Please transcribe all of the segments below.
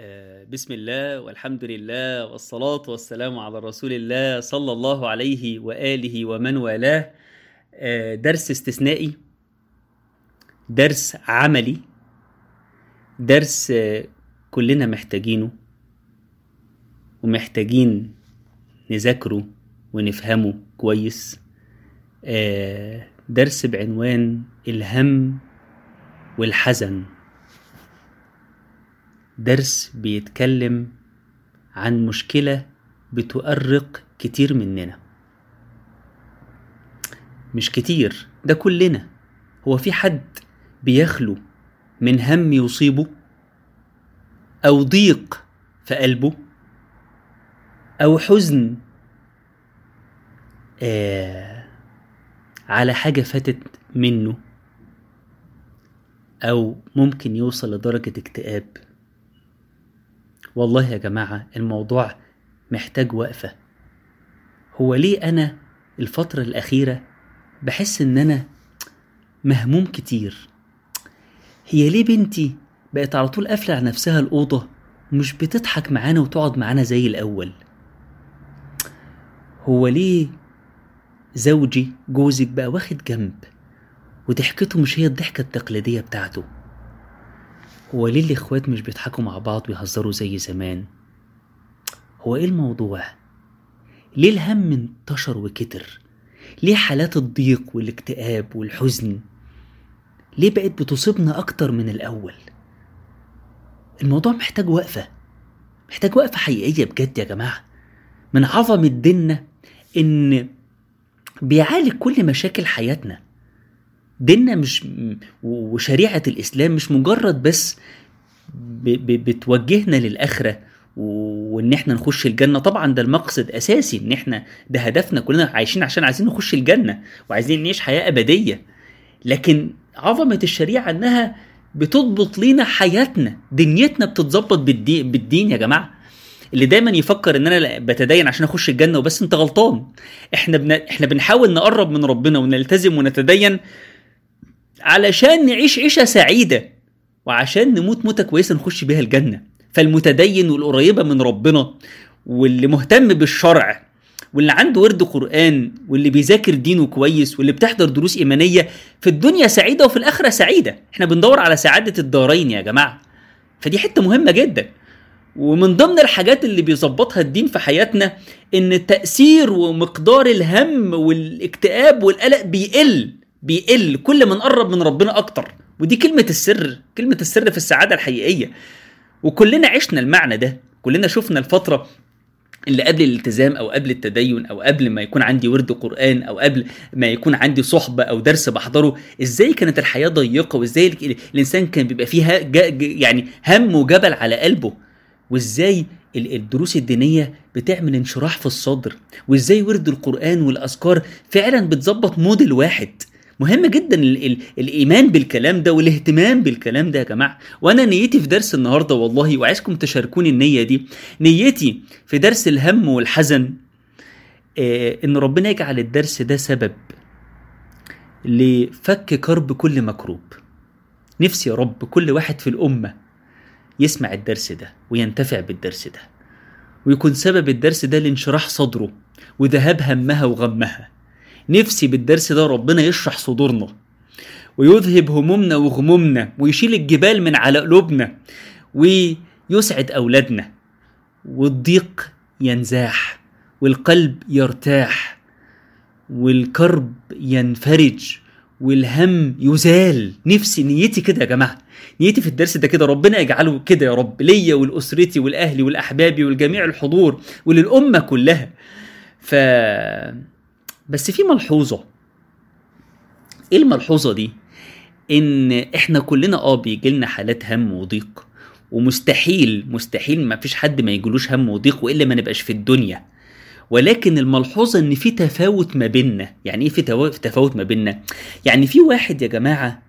آه، بسم الله والحمد لله والصلاة والسلام على رسول الله صلى الله عليه وآله ومن والاه آه، درس استثنائي درس عملي درس آه، كلنا محتاجينه ومحتاجين نذاكره ونفهمه كويس آه، درس بعنوان الهم والحزن درس بيتكلم عن مشكلة بتؤرق كتير مننا مش كتير ده كلنا هو في حد بيخلو من هم يصيبه أو ضيق في قلبه أو حزن آه على حاجة فاتت منه أو ممكن يوصل لدرجة اكتئاب والله يا جماعة الموضوع محتاج وقفة هو ليه أنا الفترة الأخيرة بحس إن أنا مهموم كتير هي ليه بنتي بقت على طول قافلة على نفسها الأوضة ومش بتضحك معانا وتقعد معانا زي الأول هو ليه زوجي جوزك بقى واخد جنب وضحكته مش هي الضحكة التقليدية بتاعته هو ليه الاخوات مش بيضحكوا مع بعض ويهزروا زي زمان هو ايه الموضوع ليه الهم انتشر وكتر ليه حالات الضيق والاكتئاب والحزن ليه بقت بتصيبنا اكتر من الاول الموضوع محتاج وقفة محتاج وقفة حقيقية بجد يا جماعة من عظمة ديننا ان بيعالج كل مشاكل حياتنا ديننا مش وشريعة الإسلام مش مجرد بس ب ب بتوجهنا للآخرة وإن إحنا نخش الجنة طبعا ده المقصد أساسي إن إحنا ده هدفنا كلنا عايشين عشان عايزين نخش الجنة وعايزين نعيش حياة أبدية لكن عظمة الشريعة إنها بتضبط لينا حياتنا دنيتنا بتتظبط بالدين, بالدين يا جماعة اللي دايما يفكر ان انا بتدين عشان اخش الجنه وبس انت غلطان احنا بن... احنا بنحاول نقرب من ربنا ونلتزم ونتدين علشان نعيش عيشة سعيدة وعشان نموت موتة كويسة نخش بيها الجنة فالمتدين والقريبة من ربنا واللي مهتم بالشرع واللي عنده ورد قرآن واللي بيذاكر دينه كويس واللي بتحضر دروس إيمانية في الدنيا سعيدة وفي الآخرة سعيدة احنا بندور على سعادة الدارين يا جماعة فدي حتة مهمة جدا ومن ضمن الحاجات اللي بيظبطها الدين في حياتنا ان تأثير ومقدار الهم والاكتئاب والقلق بيقل بيقل كل ما نقرب من ربنا اكتر ودي كلمة السر كلمة السر في السعادة الحقيقية وكلنا عشنا المعنى ده كلنا شفنا الفترة اللي قبل الالتزام او قبل التدين او قبل ما يكون عندي ورد قران او قبل ما يكون عندي صحبه او درس بحضره ازاي كانت الحياه ضيقه وازاي الانسان كان بيبقى فيها يعني هم وجبل على قلبه وازاي الدروس الدينية بتعمل انشراح في الصدر وازاي ورد القرآن والأذكار فعلا بتظبط مود الواحد مهم جدا ال ال الايمان بالكلام ده والاهتمام بالكلام ده يا جماعه وانا نيتي في درس النهارده والله وعايزكم تشاركوني النيه دي نيتي في درس الهم والحزن آه ان ربنا يجعل الدرس ده سبب لفك كرب كل مكروب نفسي يا رب كل واحد في الامه يسمع الدرس ده وينتفع بالدرس ده ويكون سبب الدرس ده لانشراح صدره وذهاب همها وغمها نفسي بالدرس ده ربنا يشرح صدورنا ويذهب همومنا وغمومنا ويشيل الجبال من على قلوبنا ويسعد أولادنا والضيق ينزاح والقلب يرتاح والكرب ينفرج والهم يزال نفسي نيتي كده يا جماعه نيتي في الدرس ده كده ربنا يجعله كده يا رب ليا ولاسرتي والاهلي والاحبابي والجميع الحضور وللامه كلها ف بس في ملحوظه ايه الملحوظه دي ان احنا كلنا اه بيجي لنا حالات هم وضيق ومستحيل مستحيل ما فيش حد ما يجيلوش هم وضيق والا ما نبقاش في الدنيا ولكن الملحوظه ان في تفاوت ما بيننا يعني ايه في تفاوت ما بيننا يعني في واحد يا جماعه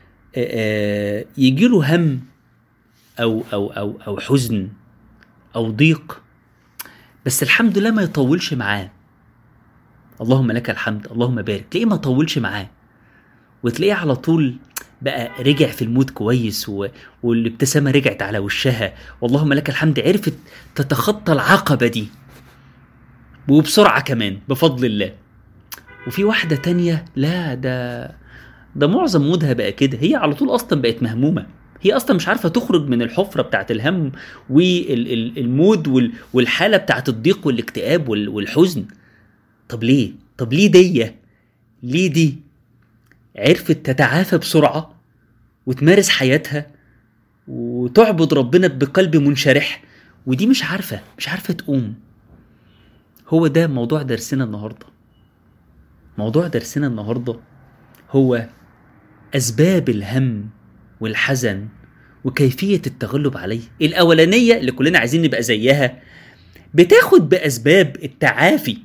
يجي له هم او او او او حزن او ضيق بس الحمد لله ما يطولش معاه اللهم لك الحمد اللهم بارك تلاقيه ما طولش معاه وتلاقيه على طول بقى رجع في المود كويس و... والابتسامه رجعت على وشها واللهم لك الحمد عرفت تتخطى العقبه دي وبسرعه كمان بفضل الله وفي واحده تانية لا ده ده معظم مودها بقى كده هي على طول اصلا بقت مهمومه هي اصلا مش عارفه تخرج من الحفره بتاعت الهم والمود والحاله بتاعت الضيق والاكتئاب والحزن طب ليه طب ليه دي ليه دي عرفت تتعافى بسرعه وتمارس حياتها وتعبد ربنا بقلب منشرح ودي مش عارفه مش عارفه تقوم هو ده موضوع درسنا النهارده موضوع درسنا النهارده هو اسباب الهم والحزن وكيفيه التغلب عليه الاولانيه اللي كلنا عايزين نبقى زيها بتاخد باسباب التعافي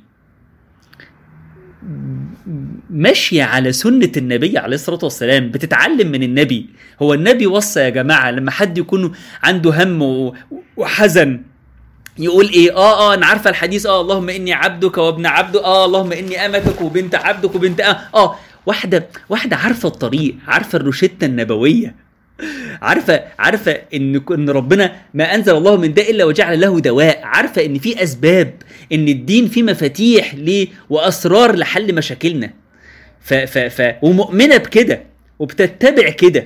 ماشيه على سنه النبي عليه الصلاه والسلام بتتعلم من النبي هو النبي وصى يا جماعه لما حد يكون عنده هم وحزن يقول ايه اه اه انا عارفه الحديث اه اللهم اني عبدك وابن عبدك اه اللهم اني امتك وبنت عبدك وبنت اه اه واحده واحده عارفه الطريق عارفه الروشته النبويه عارفه عارفه ان ان ربنا ما انزل الله من داء الا وجعل له دواء عارفه ان في اسباب ان الدين فيه مفاتيح ليه واسرار لحل مشاكلنا ف ف ف ومؤمنه بكده وبتتبع كده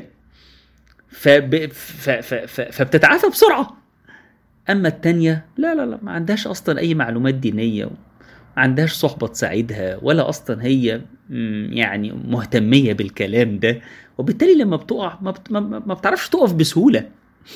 فب... ف... ف... ف... فبتتعافى بسرعه اما التانية لا لا لا ما عندهاش اصلا اي معلومات دينيه ما عندهاش صحبة تساعدها ولا أصلا هي يعني مهتمية بالكلام ده وبالتالي لما بتقع ما, بت... ما بتعرفش تقف بسهولة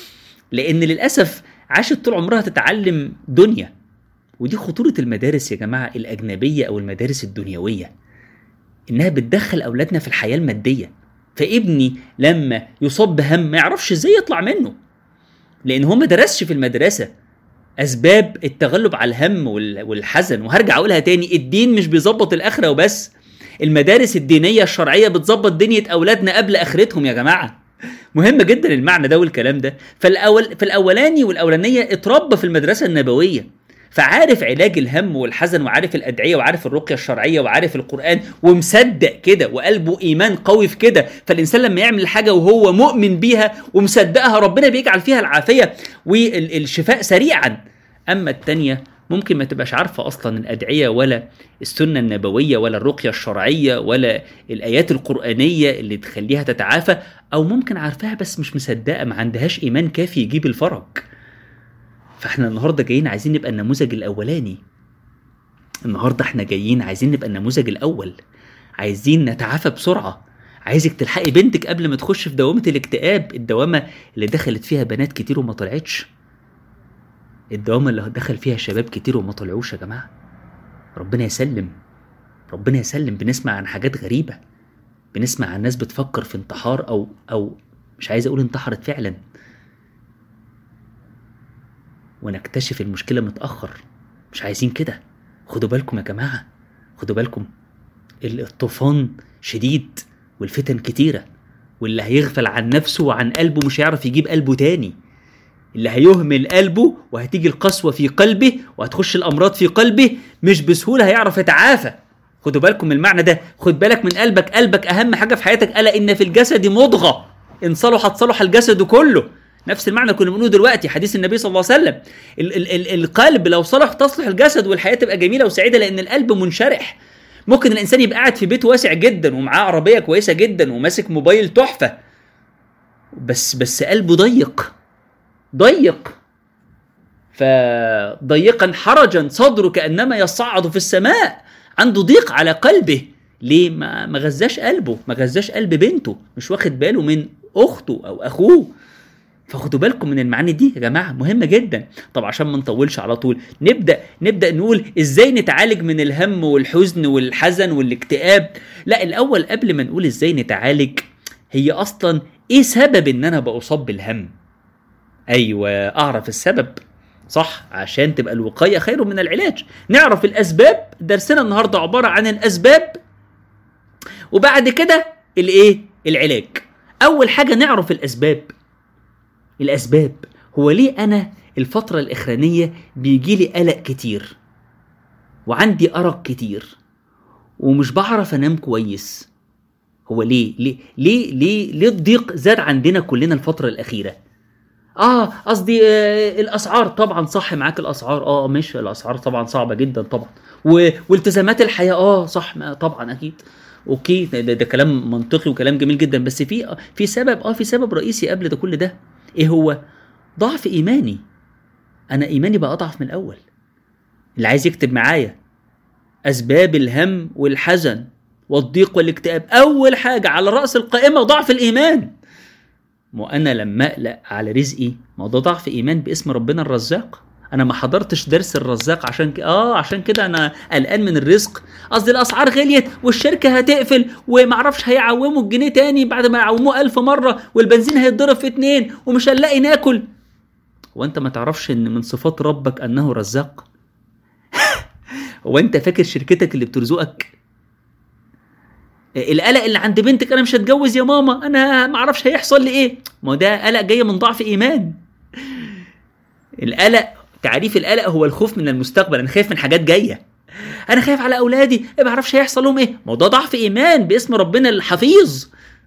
لأن للأسف عاشت طول عمرها تتعلم دنيا ودي خطورة المدارس يا جماعة الأجنبية أو المدارس الدنيوية إنها بتدخل أولادنا في الحياة المادية فابني لما يصاب بهم ما يعرفش ازاي يطلع منه لان هو ما درسش في المدرسه اسباب التغلب على الهم والحزن وهرجع اقولها تاني الدين مش بيظبط الاخره وبس المدارس الدينيه الشرعيه بتظبط دنيا اولادنا قبل اخرتهم يا جماعه مهم جدا المعنى ده والكلام ده فالاول في الاولاني والاولانيه اتربى في المدرسه النبويه فعارف علاج الهم والحزن وعارف الادعيه وعارف الرقيه الشرعيه وعارف القران ومصدق كده وقلبه ايمان قوي في كده فالانسان لما يعمل حاجه وهو مؤمن بيها ومصدقها ربنا بيجعل فيها العافيه والشفاء سريعا اما الثانيه ممكن ما تبقاش عارفه اصلا الادعيه ولا السنه النبويه ولا الرقيه الشرعيه ولا الايات القرانيه اللي تخليها تتعافى او ممكن عارفاها بس مش مصدقه ما عندهاش ايمان كافي يجيب الفرج فاحنا النهارده جايين عايزين نبقى النموذج الاولاني النهارده احنا جايين عايزين نبقى النموذج الاول عايزين نتعافى بسرعه عايزك تلحقي بنتك قبل ما تخش في دوامه الاكتئاب الدوامه اللي دخلت فيها بنات كتير وما طلعتش الدوامه اللي دخل فيها شباب كتير وما طلعوش يا جماعه ربنا يسلم ربنا يسلم بنسمع عن حاجات غريبه بنسمع عن ناس بتفكر في انتحار او او مش عايز اقول انتحرت فعلا ونكتشف المشكله متاخر مش عايزين كده خدوا بالكم يا جماعه خدوا بالكم الطوفان شديد والفتن كتيره واللي هيغفل عن نفسه وعن قلبه مش هيعرف يجيب قلبه تاني اللي هيهمل قلبه وهتيجي القسوة في قلبه وهتخش الأمراض في قلبه مش بسهولة هيعرف يتعافى خدوا بالكم من المعنى ده خد بالك من قلبك قلبك أهم حاجة في حياتك ألا إن في الجسد مضغة إن صلحت صلح الجسد كله نفس المعنى كنا بنقوله دلوقتي حديث النبي صلى الله عليه وسلم ال- ال- ال- القلب لو صلح تصلح الجسد والحياة تبقى جميلة وسعيدة لأن القلب منشرح ممكن الإنسان يبقى قاعد في بيت واسع جدا ومعاه عربية كويسة جدا وماسك موبايل تحفة بس بس قلبه ضيق ضيق فضيقا حرجا صدره كانما يصعد في السماء عنده ضيق على قلبه ليه ما ما غذاش قلبه ما غذاش قلب بنته مش واخد باله من اخته او اخوه فخدوا بالكم من المعاني دي يا جماعه مهمه جدا طب عشان ما نطولش على طول نبدا نبدا نقول ازاي نتعالج من الهم والحزن والحزن والاكتئاب لا الاول قبل ما نقول ازاي نتعالج هي اصلا ايه سبب ان انا بصاب بالهم ايوه اعرف السبب صح عشان تبقى الوقايه خير من العلاج نعرف الاسباب درسنا النهارده عباره عن الاسباب وبعد كده الايه العلاج اول حاجه نعرف الاسباب الاسباب هو ليه انا الفتره الاخرانيه بيجي لي قلق كتير وعندي ارق كتير ومش بعرف انام كويس هو ليه ليه ليه ليه ليه الضيق زاد عندنا كلنا الفتره الاخيره اه قصدي آه الاسعار طبعا صح معاك الاسعار اه مش الاسعار طبعا صعبه جدا طبعا و... والتزامات الحياه اه صح ما- طبعا اكيد اوكي ده, ده, ده كلام منطقي وكلام جميل جدا بس في في سبب اه في سبب رئيسي قبل ده كل ده ايه هو ضعف ايماني انا ايماني بقى اضعف من الاول اللي عايز يكتب معايا اسباب الهم والحزن والضيق والاكتئاب اول حاجه على راس القائمه ضعف الايمان ما انا لما اقلق على رزقي ما ده ضعف ايمان باسم ربنا الرزاق انا ما حضرتش درس الرزاق عشان ك... اه عشان كده انا قلقان من الرزق قصدي الاسعار غليت والشركه هتقفل ومعرفش هيعوموا الجنيه تاني بعد ما يعوموه ألف مره والبنزين هيتضرب في اتنين ومش هنلاقي ناكل وانت ما تعرفش ان من صفات ربك انه رزاق هو انت فاكر شركتك اللي بترزقك القلق اللي عند بنتك انا مش هتجوز يا ماما انا ما اعرفش هيحصل لي ايه ما هو ده قلق جاي من ضعف ايمان القلق تعريف القلق هو الخوف من المستقبل انا خايف من حاجات جايه انا خايف على اولادي ما اعرفش هيحصل لهم ايه ما هو ده ضعف ايمان باسم ربنا الحفيظ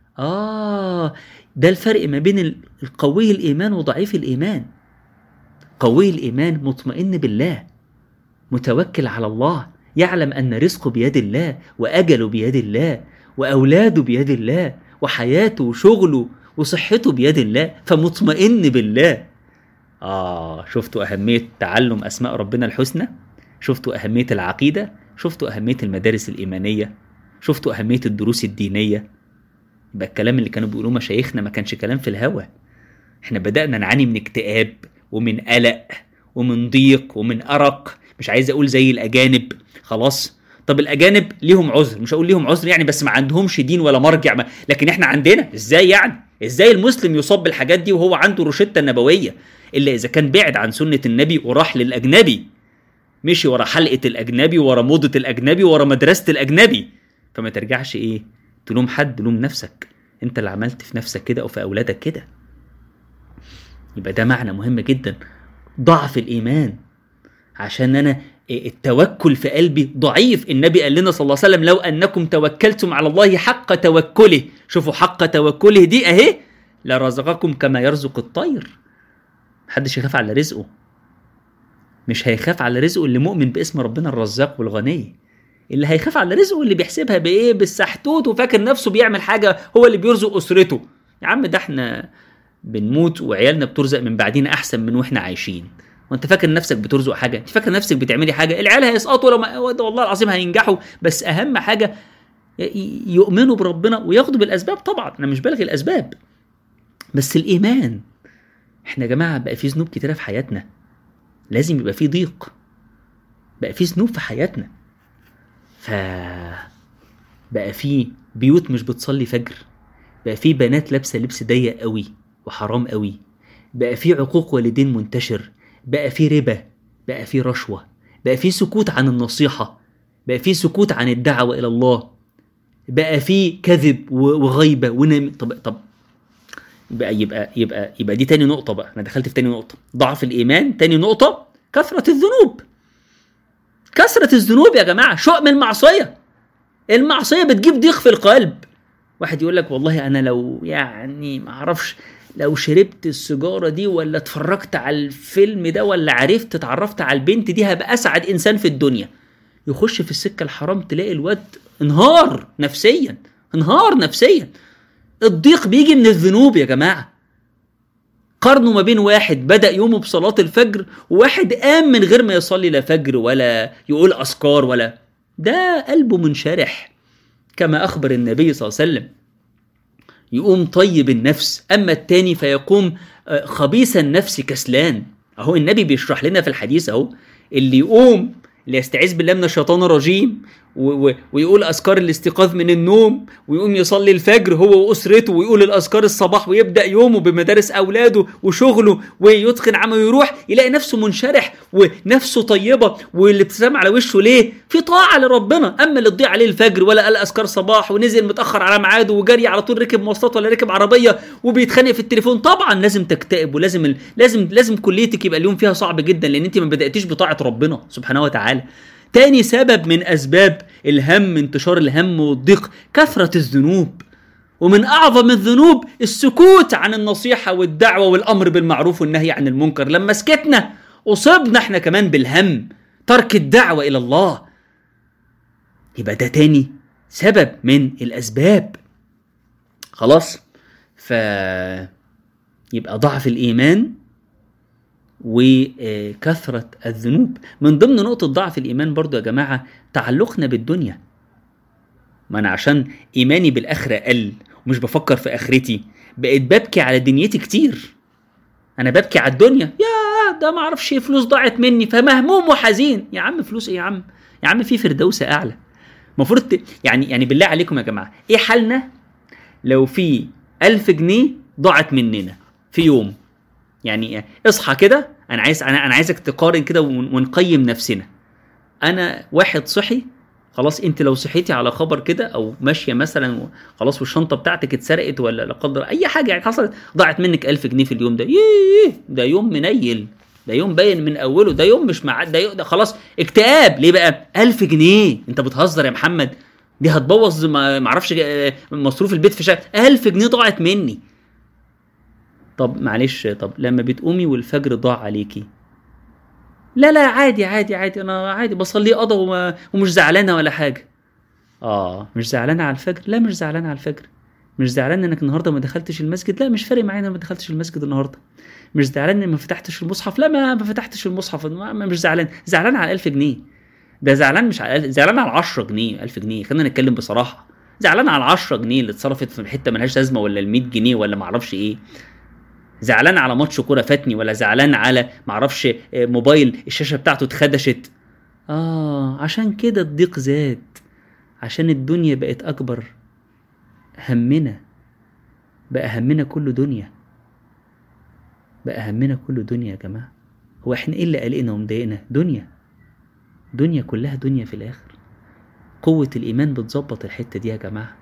اه ده الفرق ما بين ال- القوي الايمان وضعيف الايمان قوي الايمان مطمئن بالله متوكل على الله يعلم ان رزقه بيد الله واجله بيد الله واولاده بيد الله وحياته وشغله وصحته بيد الله فمطمئن بالله آه شفتوا أهمية تعلم أسماء ربنا الحسنى شفتوا أهمية العقيدة شفتوا أهمية المدارس الإيمانية شفتوا أهمية الدروس الدينية يبقى الكلام اللي كانوا بيقولوه مشايخنا ما كانش كلام في الهوا احنا بدأنا نعاني من اكتئاب ومن قلق ومن ضيق ومن أرق مش عايز أقول زي الأجانب خلاص طب الأجانب ليهم عذر مش هقول ليهم عذر يعني بس ما عندهمش دين ولا مرجع ما. لكن احنا عندنا ازاي يعني ازاي المسلم يصاب بالحاجات دي وهو عنده روشتة النبوية الا اذا كان بعد عن سنة النبي وراح للاجنبي مشي ورا حلقة الاجنبي ورا موضة الاجنبي ورا مدرسة الاجنبي فما ترجعش ايه تلوم حد لوم نفسك انت اللي عملت في نفسك كده او في اولادك كده يبقى ده معنى مهم جدا ضعف الايمان عشان انا التوكل في قلبي ضعيف النبي قال لنا صلى الله عليه وسلم لو انكم توكلتم على الله حق توكله شوفوا حق توكله دي اهي لرزقكم كما يرزق الطير محدش يخاف على رزقه مش هيخاف على رزقه اللي مؤمن باسم ربنا الرزاق والغني اللي هيخاف على رزقه اللي بيحسبها بايه بالسحتوت وفاكر نفسه بيعمل حاجه هو اللي بيرزق اسرته يا عم ده احنا بنموت وعيالنا بترزق من بعدين احسن من واحنا عايشين وانت فاكر نفسك بترزق حاجه انت فاكر نفسك بتعملي حاجه العيال هيسقطوا لو ما والله العظيم هينجحوا بس اهم حاجه ي- يؤمنوا بربنا وياخدوا بالاسباب طبعا انا مش بلغي الاسباب بس الايمان احنا يا جماعه بقى في ذنوب كتيره في حياتنا لازم يبقى في ضيق بقى في ذنوب في حياتنا ف بقى في بيوت مش بتصلي فجر بقى في بنات لابسه لبس ضيق قوي وحرام قوي بقى في عقوق والدين منتشر بقى في ربا بقى في رشوه بقى في سكوت عن النصيحه بقى في سكوت عن الدعوه الى الله بقى في كذب و- وغيبه ونم طب طب يبقى يبقى يبقى يبقى دي تاني نقطة بقى أنا دخلت في تاني نقطة ضعف الإيمان تاني نقطة كثرة الذنوب كثرة الذنوب يا جماعة شؤم المعصية المعصية بتجيب ضيق في القلب واحد يقول لك والله أنا لو يعني ما أعرفش لو شربت السيجارة دي ولا اتفرجت على الفيلم ده ولا عرفت اتعرفت على البنت دي هبقى أسعد إنسان في الدنيا يخش في السكة الحرام تلاقي الواد انهار نفسيا انهار نفسيا الضيق بيجي من الذنوب يا جماعة قارنوا ما بين واحد بدأ يومه بصلاة الفجر وواحد قام من غير ما يصلي لا فجر ولا يقول أذكار ولا ده قلبه منشرح كما أخبر النبي صلى الله عليه وسلم يقوم طيب النفس أما التاني فيقوم آه، خبيث النفس كسلان أهو النبي بيشرح لنا في الحديث أهو اللي يقوم اللي يستعيذ بالله من الشيطان الرجيم و- و- ويقول اذكار الاستيقاظ من النوم ويقوم يصلي الفجر هو واسرته ويقول الاذكار الصباح ويبدا يومه بمدارس اولاده وشغله ويتقن عمله ويروح يلاقي نفسه منشرح ونفسه طيبه والابتسام على وشه ليه؟ في طاعه لربنا اما اللي تضيع عليه الفجر ولا قال اذكار صباح ونزل متاخر على ميعاده وجري على طول ركب مواصلات ولا ركب عربيه وبيتخانق في التليفون طبعا لازم تكتئب ولازم ال... لازم لازم كليتك يبقى اليوم فيها صعب جدا لان انت ما بداتيش بطاعه ربنا سبحانه وتعالى تاني سبب من اسباب الهم انتشار الهم والضيق كثره الذنوب ومن اعظم الذنوب السكوت عن النصيحه والدعوه والامر بالمعروف والنهي عن المنكر لما سكتنا اصبنا احنا كمان بالهم ترك الدعوه الى الله يبقى ده تاني سبب من الاسباب خلاص ف يبقى ضعف الايمان وكثرة الذنوب من ضمن نقطة ضعف الإيمان برضو يا جماعة تعلقنا بالدنيا ما أنا عشان إيماني بالآخرة قل ومش بفكر في آخرتي بقيت ببكي على دنيتي كتير أنا ببكي على الدنيا يا ده ما أعرفش إيه فلوس ضاعت مني فمهموم وحزين يا عم فلوس إيه يا عم يا عم في فردوس أعلى المفروض ت... يعني يعني بالله عليكم يا جماعة إيه حالنا لو في ألف جنيه ضاعت مننا في يوم يعني اصحى كده انا عايز انا انا عايزك تقارن كده ون- ونقيم نفسنا انا واحد صحي خلاص انت لو صحيتي على خبر كده او ماشيه مثلا و- خلاص والشنطه بتاعتك اتسرقت ولا لا قدر اي حاجه يعني حصلت ضاعت منك ألف جنيه في اليوم ده ييه ده يوم منيل ده يوم باين من اوله ده يوم مش مع ده, يوم ده خلاص اكتئاب ليه بقى ألف جنيه انت بتهزر يا محمد دي هتبوظ ما معرفش آه، مصروف البيت في شهر ألف جنيه ضاعت مني طب معلش طب لما بتقومي والفجر ضاع عليكي لا لا عادي عادي عادي انا عادي بصلي قضى وما ومش زعلانه ولا حاجه اه مش زعلانه على الفجر لا مش زعلانه على الفجر مش زعلان انك النهارده ما دخلتش المسجد لا مش فارق معايا إن ما دخلتش المسجد النهارده مش زعلان ان ما فتحتش المصحف لا ما ما فتحتش المصحف ما ما- مش زعلان زعلان على 1000 جنيه ده زعلان مش على الألف- زعلان على 10 جنيه 1000 جنيه خلينا نتكلم بصراحه زعلان على 10 جنيه اللي اتصرفت في حته ملهاش لازمه ولا ال 100 جنيه ولا ما اعرفش ايه زعلان على ماتش كوره فاتني ولا زعلان على معرفش آه، موبايل الشاشه بتاعته اتخدشت اه عشان كده الضيق زاد عشان الدنيا بقت اكبر همنا بقى همنا كله دنيا بقى همنا كله دنيا يا جماعه هو احنا ايه اللي قلقنا ومضايقنا دنيا دنيا كلها دنيا في الاخر قوه الايمان بتظبط الحته دي يا جماعه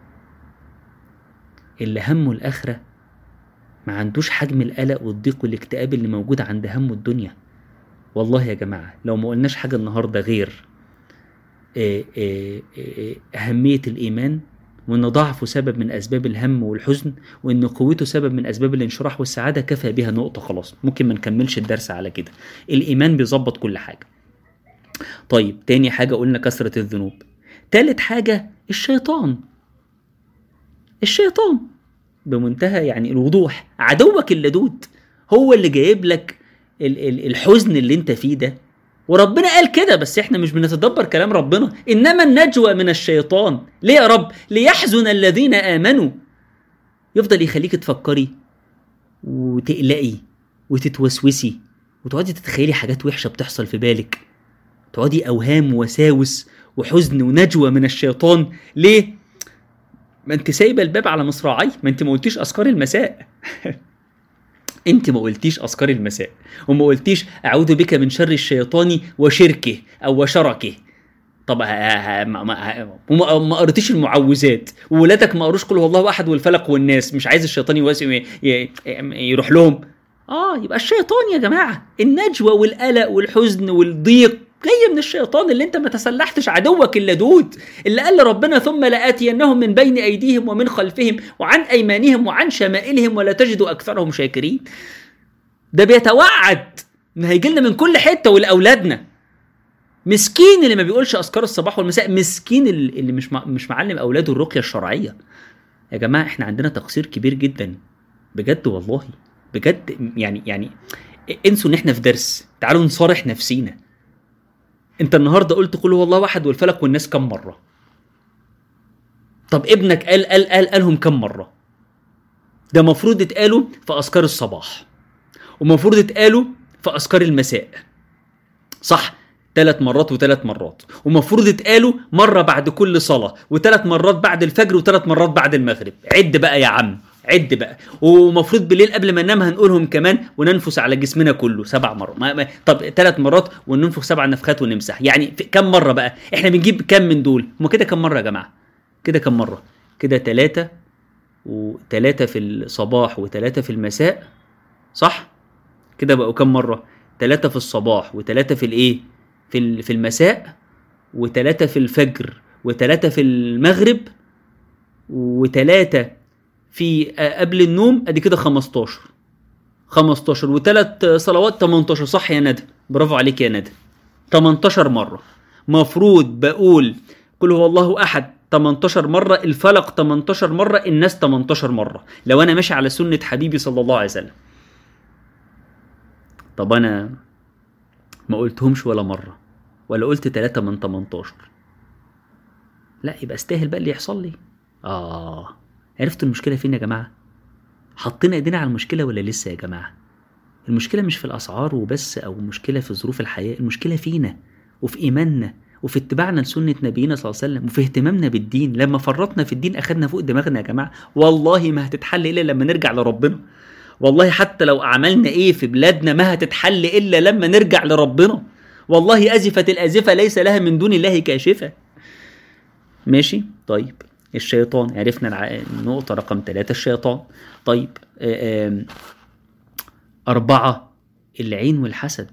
اللي همه الاخره ما عندوش حجم القلق والضيق والاكتئاب اللي موجود عند همه الدنيا والله يا جماعة لو ما قلناش حاجة النهاردة غير آه، آه، آه، أهمية الإيمان وإن ضعفه سبب من أسباب الهم والحزن وإن قوته سبب من أسباب الانشراح والسعادة كفى بها نقطة خلاص ممكن ما نكملش الدرس على كده الإيمان بيظبط كل حاجة طيب تاني حاجة قلنا كثرة الذنوب تالت حاجة الشيطان الشيطان بمنتهى يعني الوضوح عدوك اللدود هو اللي جايب لك ال- ال- الحزن اللي انت فيه ده وربنا قال كده بس احنا مش بنتدبر كلام ربنا انما النجوى من الشيطان ليه يا رب ليحزن الذين امنوا يفضل يخليك تفكري وتقلقي وتتوسوسي وتقعدي تتخيلي حاجات وحشه بتحصل في بالك تقعدي اوهام ووساوس وحزن ونجوى من الشيطان ليه ما انت سايبه الباب على مصراعي ما انت ما قلتيش اذكار المساء انت ما قلتيش اذكار المساء وما قلتيش اعوذ بك من شر الشيطان وشركه او وشركه طب ه- ه- ما ما وما- ما قريتيش المعوذات وولادك ما قروش قل هو الله احد والفلق والناس مش عايز الشيطان يواسي ي- ي- يروح لهم اه يبقى الشيطان يا جماعه النجوى والقلق والحزن والضيق جاي من الشيطان اللي انت ما تسلحتش عدوك اللدود اللي قال لربنا ثم لآتينهم من بين أيديهم ومن خلفهم وعن أيمانهم وعن شمائلهم ولا تجد أكثرهم شاكرين ده بيتوعد ان هيجي لنا من كل حته ولاولادنا مسكين اللي ما بيقولش اذكار الصباح والمساء مسكين اللي اللي مش مع- مش معلم اولاده الرقيه الشرعيه يا جماعه احنا عندنا تقصير كبير جدا بجد والله بجد يعني يعني انسوا ان احنا في درس تعالوا نصارح نفسينا انت النهارده قلت قل هو الله احد والفلك والناس كم مره طب ابنك قال قال قال قالهم كم مره ده مفروض يتقالوا في اذكار الصباح ومفروض يتقالوا في اذكار المساء صح ثلاث مرات وثلاث مرات ومفروض يتقالوا مره بعد كل صلاه وثلاث مرات بعد الفجر وثلاث مرات بعد المغرب عد بقى يا عم عد بقى ومفروض بالليل قبل ما ننام هنقولهم كمان وننفس على جسمنا كله سبع مرات ما ما طب ثلاث مرات وننفخ سبع نفخات ونمسح يعني في كم مره بقى احنا بنجيب كم من دول هم كده كم مره يا جماعه كده كم مره كده ثلاثه وثلاثه في الصباح وثلاثه في المساء صح كده بقوا كم مره ثلاثه في الصباح وثلاثه في الايه في ال- في المساء وثلاثه في الفجر وثلاثه في المغرب وثلاثه في آه، قبل النوم ادي كده 15 15 وثلاث صلوات 18 صح يا ندى برافو عليك يا ندى 18 مره مفروض بقول قل هو الله احد 18 مره الفلق 18 مره الناس 18 مره لو انا ماشي على سنه حبيبي صلى الله عليه وسلم طب انا ما قلتهمش ولا مره ولا قلت 3 من 18 لا يبقى استاهل بقى اللي يحصل لي اه عرفتوا المشكله فين يا جماعه حطينا ايدينا على المشكله ولا لسه يا جماعه المشكله مش في الاسعار وبس او مشكله في ظروف الحياه المشكله فينا وفي ايماننا وفي اتباعنا لسنه نبينا صلى الله عليه وسلم وفي اهتمامنا بالدين لما فرطنا في الدين اخدنا فوق دماغنا يا جماعه والله ما هتتحل الا لما نرجع لربنا والله حتى لو عملنا ايه في بلادنا ما هتتحل الا لما نرجع لربنا والله ازفت الازفه ليس لها من دون الله كاشفه ماشي طيب الشيطان عرفنا الع- النقطة رقم ثلاثة الشيطان طيب آه، آم، أربعة العين والحسد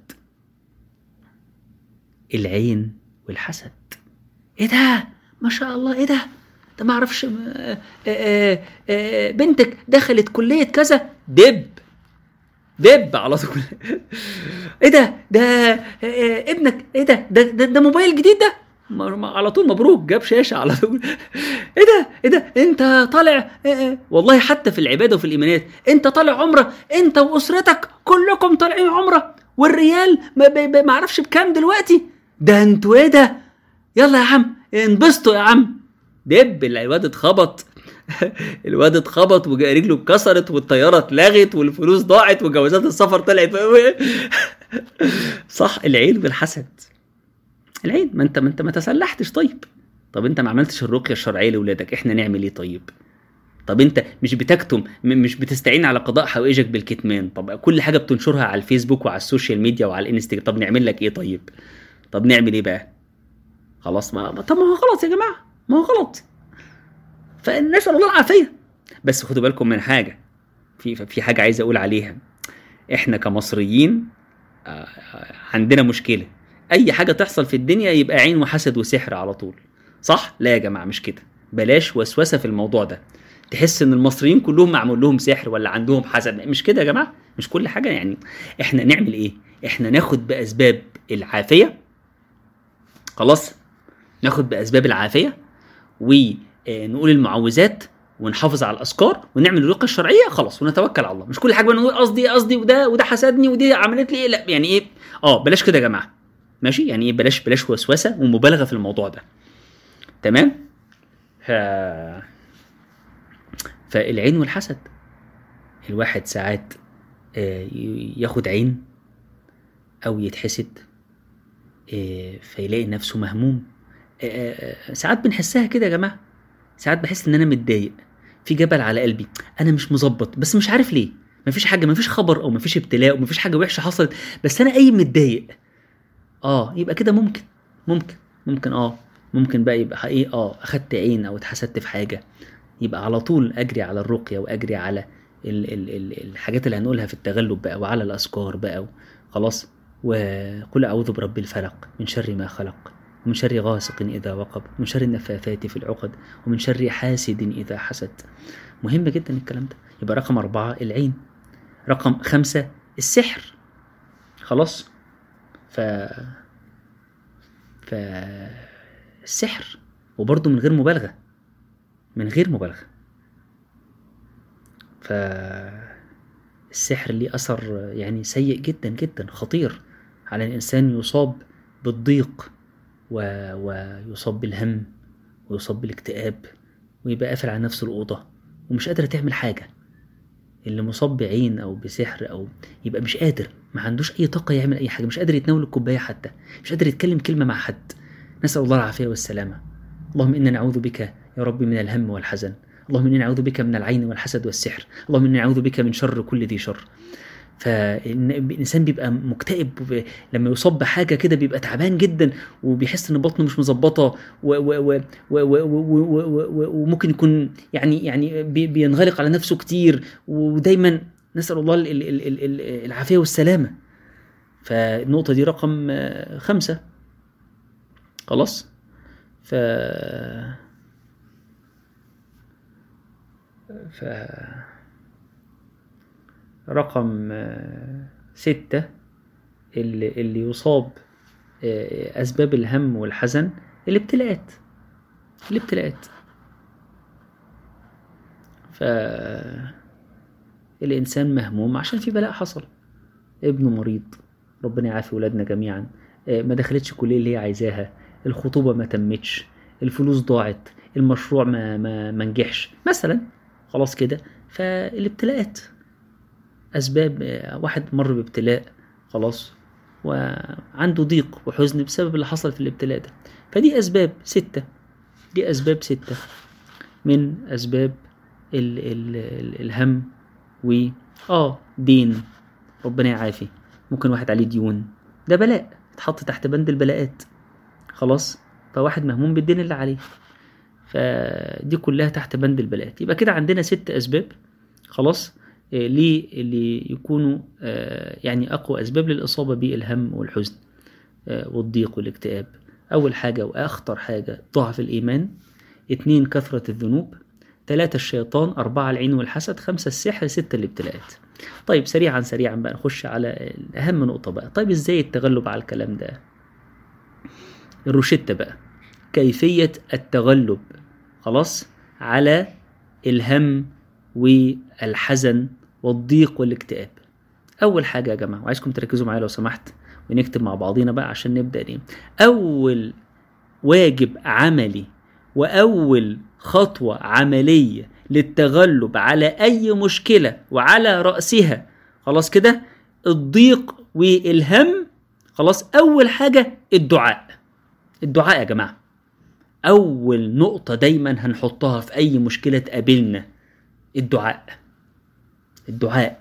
العين والحسد ايه ده ما شاء الله ايه ده ده ما اعرفش آه، آه، آه، بنتك دخلت كلية كذا دب دب على طول ايه ده ده آه، آه، ابنك ايه ده ده ده, ده موبايل جديد ده ما- ما- على طول مبروك جاب شاشه على طول ايه ده ايه ده انت طالع إيه إيه؟ والله حتى في العباده وفي الايمانات انت طالع عمره انت واسرتك كلكم طالعين عمره والريال ما, ب- ب- ما اعرفش بكام دلوقتي ده انتوا ايه ده يلا يا عم انبسطوا يا عم دب الواد اتخبط الواد اتخبط ورجله اتكسرت والطياره اتلغت والفلوس ضاعت وجوازات السفر طلعت صح العين والحسد العين ما انت ما انت ما تسلحتش طيب طب انت ما عملتش الرقيه الشرعيه لاولادك احنا نعمل ايه طيب طب انت مش بتكتم م- مش بتستعين على قضاء حوائجك بالكتمان طب كل حاجه بتنشرها على الفيسبوك وعلى السوشيال ميديا وعلى الانستجرام طب نعمل لك ايه طيب طب نعمل ايه بقى خلاص ما ما- طب ما هو غلط يا جماعه ما هو غلط فنسال الله العافيه بس خدوا بالكم من حاجه في في حاجه عايز اقول عليها احنا كمصريين آه، عندنا مشكله اي حاجه تحصل في الدنيا يبقى عين وحسد وسحر على طول صح لا يا جماعه مش كده بلاش وسوسه في الموضوع ده تحس ان المصريين كلهم معمول لهم سحر ولا عندهم حسد مش كده يا جماعه مش كل حاجه يعني احنا نعمل ايه احنا ناخد باسباب العافيه خلاص ناخد باسباب العافيه ونقول المعوذات ونحافظ على الاذكار ونعمل الرقيه الشرعيه خلاص ونتوكل على الله مش كل حاجه بقى نقول قصدي قصدي وده وده حسدني ودي عملت لي ايه لا يعني ايه اه بلاش كده يا جماعه ماشي يعني ايه بلاش بلاش وسوسه ومبالغه في الموضوع ده تمام ف... فالعين والحسد الواحد ساعات آه، ي- ياخد عين او يتحسد آه، فيلاقي نفسه مهموم آه، آه، آه، ساعات بنحسها كده يا جماعه ساعات بحس ان انا متضايق في جبل على قلبي انا مش مظبط بس مش عارف ليه مفيش حاجه مفيش خبر او مفيش ابتلاء او مفيش حاجه وحشه حصلت بس انا قايم متضايق اه يبقى كده ممكن ممكن ممكن اه ممكن بقى يبقى ايه اه اخدت عين او اتحسدت في حاجه يبقى على طول اجري على الرقيه واجري على ال ال ال الحاجات اللي هنقولها في التغلب بقى وعلى الاذكار بقى خلاص وقل اعوذ برب الفلق من شر ما خلق ومن شر غاسق اذا وقب ومن شر النفاثات في العقد ومن شر حاسد اذا حسد مهم جدا الكلام ده يبقى رقم أربعة العين رقم خمسة السحر خلاص ف ف السحر وبرضه من غير مبالغة من غير مبالغة ف السحر ليه أثر يعني سيء جدا جدا خطير على الإنسان يصاب بالضيق و... ويصاب بالهم ويصاب بالاكتئاب ويبقى قافل على نفسه الأوضة ومش قادرة تعمل حاجة اللي مصاب بعين أو بسحر أو يبقى مش قادر ما عندوش أي طاقة يعمل أي حاجة مش قادر يتناول الكوباية حتى مش قادر يتكلم كلمة مع حد نسأل الله العافية والسلامة اللهم إنا نعوذ بك يا رب من الهم والحزن اللهم إنا نعوذ بك من العين والحسد والسحر اللهم إنا نعوذ بك من شر كل ذي شر فالإنسان بيبقى مكتئب وب- لما يصاب بحاجة كده بيبقى تعبان جدا وبيحس إن بطنه مش مظبطة و- و- و- و- و- و- و- و- وممكن يكون يعني يعني بي- بينغلق على نفسه كتير ودايما نسأل الله ال- ال- ال- ال- ال- العافية والسلامة فالنقطة دي رقم آه، خمسة خلاص ف ف رقم آه، ستة اللي, اللي يصاب آه، أسباب الهم والحزن الابتلاءات الابتلاءات ف الإنسان مهموم عشان في بلاء حصل ابنه مريض ربنا يعافي ولادنا جميعا آه، ما دخلتش كلية اللي هي عايزاها الخطوبة ما تمتش الفلوس ضاعت المشروع ما ما ما نجحش مثلا خلاص كده فالابتلاءات أسباب آه، واحد مر بابتلاء خلاص وعنده ضيق وحزن بسبب اللي حصل في الابتلاء ده فدي أسباب ستة دي أسباب ستة من أسباب ال ال ال الهم و آه دين ربنا يعافي ممكن واحد عليه ديون ده بلاء اتحط تحت بند البلاءات خلاص فواحد مهموم بالدين اللي عليه فدي كلها تحت بند البلاءات يبقى كده عندنا ست أسباب خلاص آه، ليه اللي يكونوا آه، يعني أقوى أسباب للإصابة بالهم والحزن آه، والضيق والاكتئاب أول حاجة وأخطر حاجة ضعف الإيمان اتنين كثرة الذنوب تلاتة الشيطان أربعة العين والحسد خمسة السحر ستة الابتلاءات طيب سريعا سريعا بقى نخش على أهم نقطة بقى طيب إزاي التغلب على الكلام ده الروشتة بقى كيفية التغلب خلاص على الهم والحزن والضيق والاكتئاب أول حاجة يا جماعة وعايزكم تركزوا معايا لو سمحت ونكتب مع بعضينا بقى عشان نبدأ ايه أول واجب عملي وأول خطوة عملية للتغلب على أي مشكلة وعلى رأسها خلاص كده الضيق والهم خلاص أول حاجة الدعاء الدعاء يا جماعة أول نقطة دايما هنحطها في أي مشكلة تقابلنا الدعاء الدعاء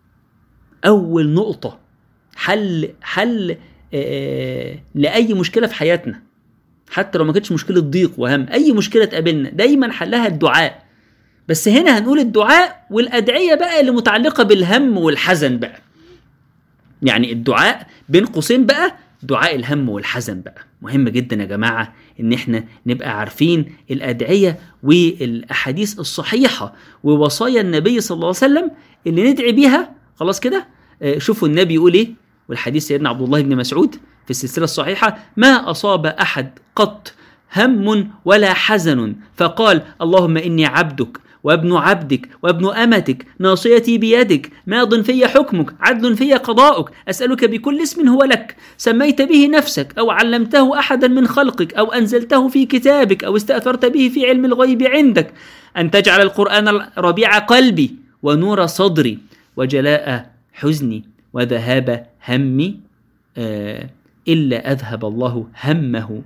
أول نقطة حل حل آه، لأي مشكلة في حياتنا حتى لو ما كانتش مشكلة ضيق وهم أي مشكلة تقابلنا دايما حلها الدعاء بس هنا هنقول الدعاء والأدعية بقى اللي متعلقة بالهم والحزن بقى يعني الدعاء بين قوسين بقى دعاء الهم والحزن بقى مهم جدا يا جماعة ان احنا نبقى عارفين الأدعية والأحاديث الصحيحة ووصايا النبي صلى الله عليه وسلم اللي ندعي بيها خلاص كده آه، شوفوا النبي يقول ايه والحديث سيدنا عبد الله بن مسعود في السلسلة الصحيحة ما أصاب أحد قط هم ولا حزن فقال اللهم إني عبدك وابن عبدك وابن أمتك ناصيتي بيدك ماض في حكمك عدل في قضاؤك أسألك بكل اسم هو لك سميت به نفسك أو علمته أحدا من خلقك أو أنزلته في كتابك أو استأثرت به في علم الغيب عندك أن تجعل القرآن ربيع قلبي ونور صدري وجلاء حزني وذهاب همي آه، إلا أذهب الله همه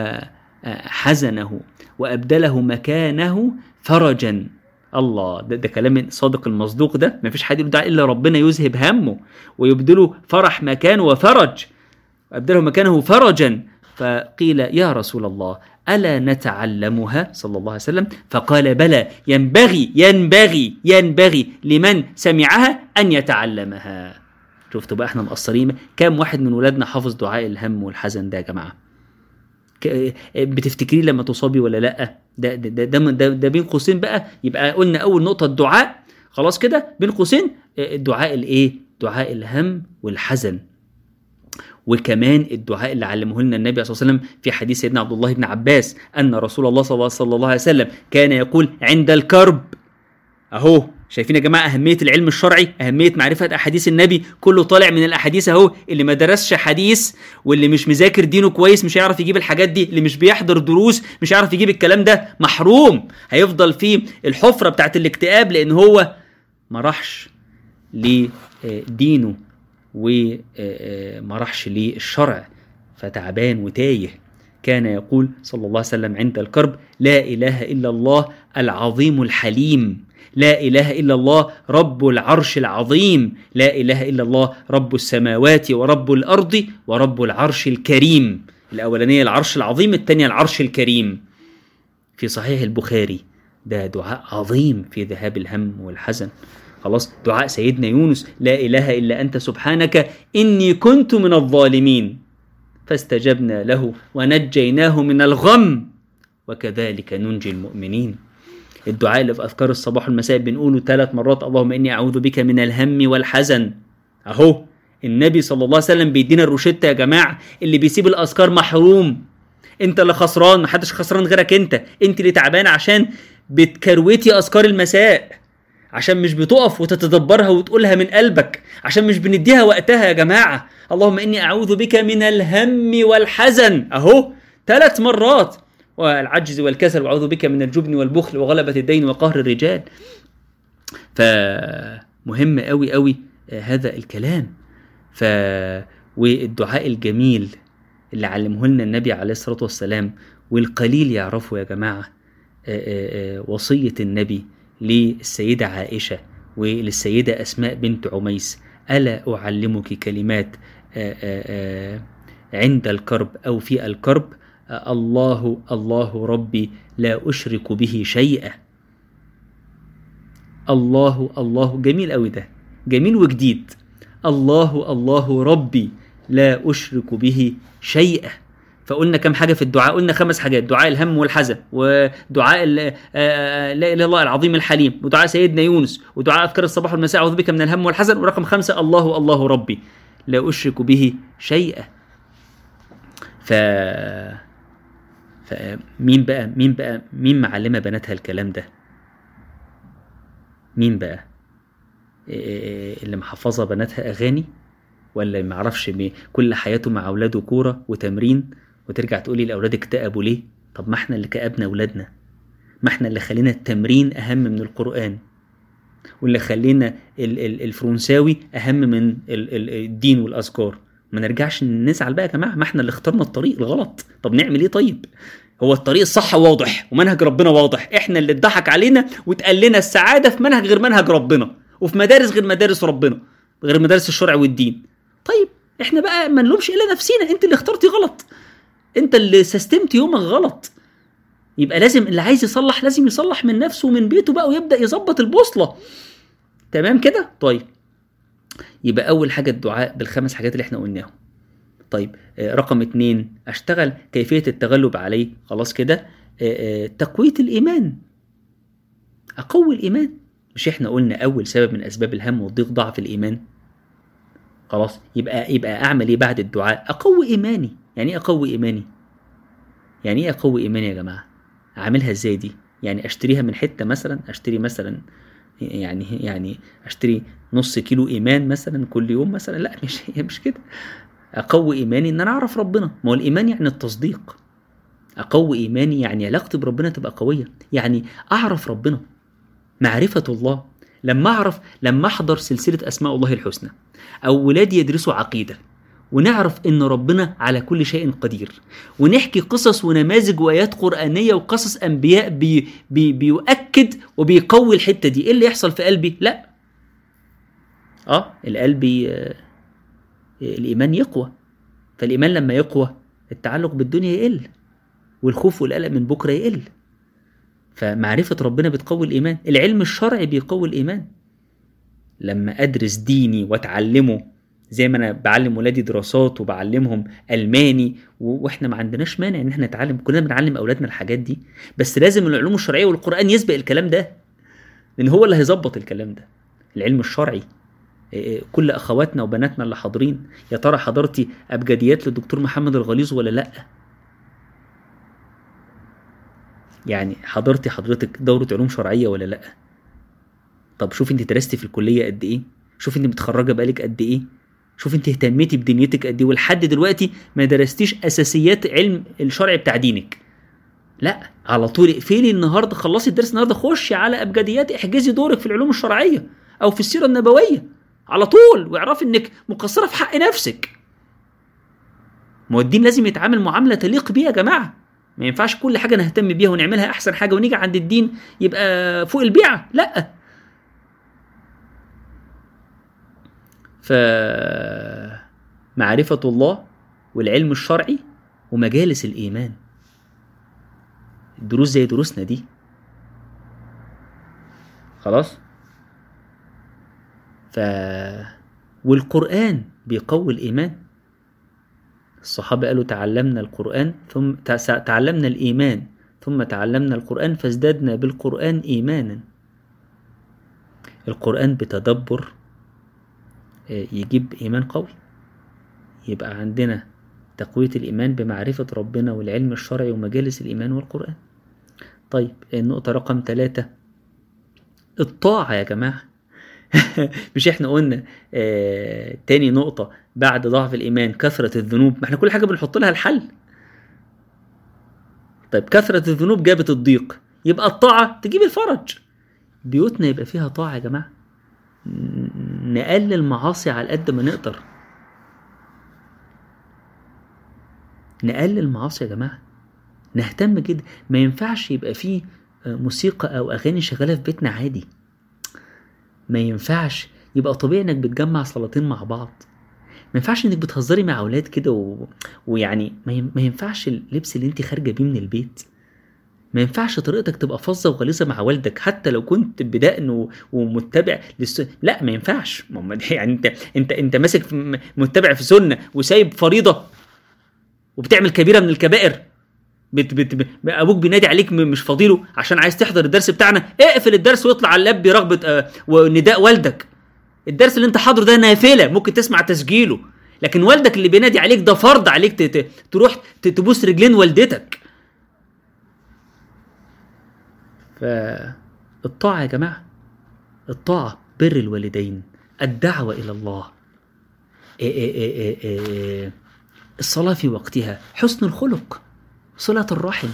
وحزنه وأبدله مكانه فرجا الله ده, ده كلام صادق المصدوق ده ما فيش حد يقول ده الا ربنا يذهب همه ويبدله فرح مكانه وفرج وابدله مكانه فرجا فقيل يا رسول الله الا نتعلمها صلى الله عليه وسلم فقال بلى ينبغي ينبغي ينبغي لمن سمعها ان يتعلمها شفتوا بقى احنا مقصرين كام واحد من ولادنا حافظ دعاء الهم والحزن ده يا جماعه ك- بتفتكريه لما تصابي ولا لا ده ده ده, ده, ده, ده بين قوسين بقى يبقى قلنا اول نقطه الدعاء خلاص كده بين قوسين آه، الدعاء الايه دعاء الهم والحزن وكمان الدعاء اللي علمه لنا النبي صلى الله عليه وسلم في حديث سيدنا عبد الله بن عباس ان رسول الله صلى الله- صلى الله عليه وسلم كان يقول عند الكرب اهو شايفين يا جماعه اهميه العلم الشرعي اهميه معرفه احاديث النبي كله طالع من الاحاديث اهو اللي ما درسش حديث واللي مش مذاكر دينه كويس مش هيعرف يجيب الحاجات دي اللي مش بيحضر دروس مش هيعرف يجيب الكلام ده محروم هيفضل في الحفره بتاعت الاكتئاب لان هو ما راحش لدينه وما راحش للشرع فتعبان وتايه كان يقول صلى الله عليه وسلم عند الكرب لا اله الا الله العظيم الحليم لا اله الا الله رب العرش العظيم لا اله الا الله رب السماوات ورب الارض ورب العرش الكريم الاولانيه العرش العظيم الثانيه العرش الكريم في صحيح البخاري ده دعاء عظيم في ذهاب الهم والحزن خلاص دعاء سيدنا يونس لا اله الا انت سبحانك اني كنت من الظالمين فاستجبنا له ونجيناه من الغم وكذلك ننجي المؤمنين الدعاء اللي في اذكار الصباح والمساء بنقوله ثلاث مرات اللهم اني اعوذ بك من الهم والحزن اهو النبي صلى الله عليه وسلم بيدينا الروشته يا جماعه اللي بيسيب الاذكار محروم انت اللي خسران محدش خسران غيرك انت انت اللي تعبان عشان بتكروتي اذكار المساء عشان مش بتقف وتتدبرها وتقولها من قلبك عشان مش بنديها وقتها يا جماعه اللهم اني اعوذ بك من الهم والحزن اهو ثلاث مرات والعجز والكسل واعوذ بك من الجبن والبخل وغلبة الدين وقهر الرجال فمهم قوي قوي هذا الكلام ف والدعاء الجميل اللي علمه لنا النبي عليه الصلاة والسلام والقليل يعرفه يا جماعة وصية النبي للسيدة عائشة وللسيدة أسماء بنت عميس ألا أعلمك كلمات عند الكرب أو في الكرب الله الله ربي لا أشرك به شيئا الله الله جميل أوي ده جميل وجديد الله الله ربي لا أشرك به شيئا فقلنا كم حاجة في الدعاء قلنا خمس حاجات دعاء الهم والحزن ودعاء لا إله إلا الله العظيم الحليم ودعاء سيدنا يونس ودعاء أذكار الصباح والمساء أعوذ بك من الهم والحزن ورقم خمسة الله الله ربي لا أشرك به شيئا ف فمين بقى مين بقى مين معلمه بناتها الكلام ده مين بقى اللي محفظه بناتها اغاني ولا ما اعرفش كل حياته مع اولاده كوره وتمرين وترجع تقولي الاولاد اكتئبوا ليه طب ما احنا اللي كأبنا اولادنا ما احنا اللي خلينا التمرين اهم من القران واللي خلينا الفرنساوي اهم من الدين والاذكار ما نرجعش نزعل بقى يا جماعه ما احنا اللي اخترنا الطريق الغلط طب نعمل ايه طيب هو الطريق الصح واضح ومنهج ربنا واضح احنا اللي اتضحك علينا واتقال لنا السعاده في منهج غير منهج ربنا وفي مدارس غير مدارس ربنا غير مدارس الشرع والدين طيب احنا بقى ما نلومش الا نفسينا انت اللي اخترتي غلط انت اللي سستمت يومك غلط يبقى لازم اللي عايز يصلح لازم يصلح من نفسه ومن بيته بقى ويبدا يظبط البوصله تمام كده طيب يبقى اول حاجه الدعاء بالخمس حاجات اللي احنا قلناهم طيب رقم اتنين اشتغل كيفيه التغلب عليه خلاص كده تقويه الايمان اقوي الايمان مش احنا قلنا اول سبب من اسباب الهم والضيق ضعف الايمان خلاص يبقى يبقى اعمل ايه بعد الدعاء اقوي ايماني يعني ايه اقوي ايماني يعني ايه اقوي ايماني يا جماعه اعملها ازاي دي يعني اشتريها من حته مثلا اشتري مثلا يعني يعني اشتري نص كيلو ايمان مثلا كل يوم مثلا لا مش هي مش كده اقوي ايماني ان انا اعرف ربنا ما هو الايمان يعني التصديق اقوي ايماني يعني علاقتي بربنا تبقى قويه يعني اعرف ربنا معرفه الله لما اعرف لما احضر سلسله اسماء الله الحسنى او ولادي يدرسوا عقيده ونعرف ان ربنا على كل شيء قدير ونحكي قصص ونماذج وايات قرانيه وقصص انبياء بي بي بيؤكد وبيقوي الحته دي ايه اللي يحصل في قلبي لا اه القلب آه الايمان يقوى فالايمان لما يقوى التعلق بالدنيا يقل والخوف والقلق من بكره يقل فمعرفة ربنا بتقوي الإيمان العلم الشرعي بيقوي الإيمان لما أدرس ديني وأتعلمه زي ما أنا بعلم ولادي دراسات وبعلمهم ألماني وإحنا ما عندناش مانع إن إحنا نتعلم كلنا بنعلم أولادنا الحاجات دي بس لازم العلوم الشرعية والقرآن يسبق الكلام ده لأن هو اللي هيظبط الكلام ده العلم الشرعي كل اخواتنا وبناتنا اللي حاضرين يا ترى حضرتي ابجديات للدكتور محمد الغليظ ولا لا يعني حضرتي حضرتك دورة علوم شرعية ولا لا طب شوف انت درستي في الكلية قد ايه شوف انت متخرجة بقالك قد ايه شوف انت اهتميتي بدنيتك قد ايه ولحد دلوقتي ما درستيش اساسيات علم الشرعي بتاع دينك لا على طول اقفلي النهارده خلصي الدرس النهارده خشي على ابجديات احجزي دورك في العلوم الشرعيه او في السيره النبويه على طول واعرفي انك مقصره في حق نفسك ما الدين لازم يتعامل معامله تليق بيه يا جماعه ما ينفعش كل حاجه نهتم بيها ونعملها احسن حاجه ونيجي عند الدين يبقى فوق البيعه لا ف معرفة الله والعلم الشرعي ومجالس الإيمان الدروس زي دروسنا دي خلاص ف والقرآن بيقوي الإيمان الصحابة قالوا تعلمنا القرآن ثم تعلمنا الإيمان ثم تعلمنا القرآن فازددنا بالقرآن إيمانا القرآن بتدبر آه، يجيب إيمان قوي يبقى عندنا تقوية الإيمان بمعرفة ربنا والعلم الشرعي ومجالس الإيمان والقرآن طيب النقطة رقم ثلاثة الطاعة يا جماعة مش احنا قلنا آه تاني نقطة بعد ضعف الإيمان كثرة الذنوب ما احنا كل حاجة بنحط لها الحل طيب كثرة الذنوب جابت الضيق يبقى الطاعة تجيب الفرج بيوتنا يبقى فيها طاعة يا جماعة ن- نقلل معاصي على قد ما نقدر نقلل معاصي يا جماعة نهتم جدا ما ينفعش يبقى فيه آه، موسيقى أو أغاني شغالة في بيتنا عادي ما ينفعش يبقى طبيعي انك بتجمع صلاتين مع بعض ما ينفعش انك بتهزري مع اولاد كده و... ويعني ما, ي... ما ينفعش اللبس اللي انت خارجه بيه من البيت ما ينفعش طريقتك تبقى فظه وغليظه مع والدك حتى لو كنت بدقن و... ومتبع للس... لا ما ينفعش ما هم- يعني انت انت انت ماسك في م- متبع في سنه وسايب فريضه وبتعمل كبيره من الكبائر بت بت ب- ابوك بينادي عليك م- مش فاضيله عشان عايز تحضر الدرس بتاعنا اقفل الدرس واطلع على اللاب برغبه آه، ونداء والدك الدرس اللي انت حاضره ده نافله ممكن تسمع تسجيله لكن والدك اللي بينادي عليك ده فرض عليك ت- ت- تروح ت- تبوس رجلين والدتك فالطاعة يا جماعة الطاعة بر الوالدين الدعوة إلى الله إيه إيه إيه إيه إيه الصلاة في وقتها حسن الخلق صلة الرحم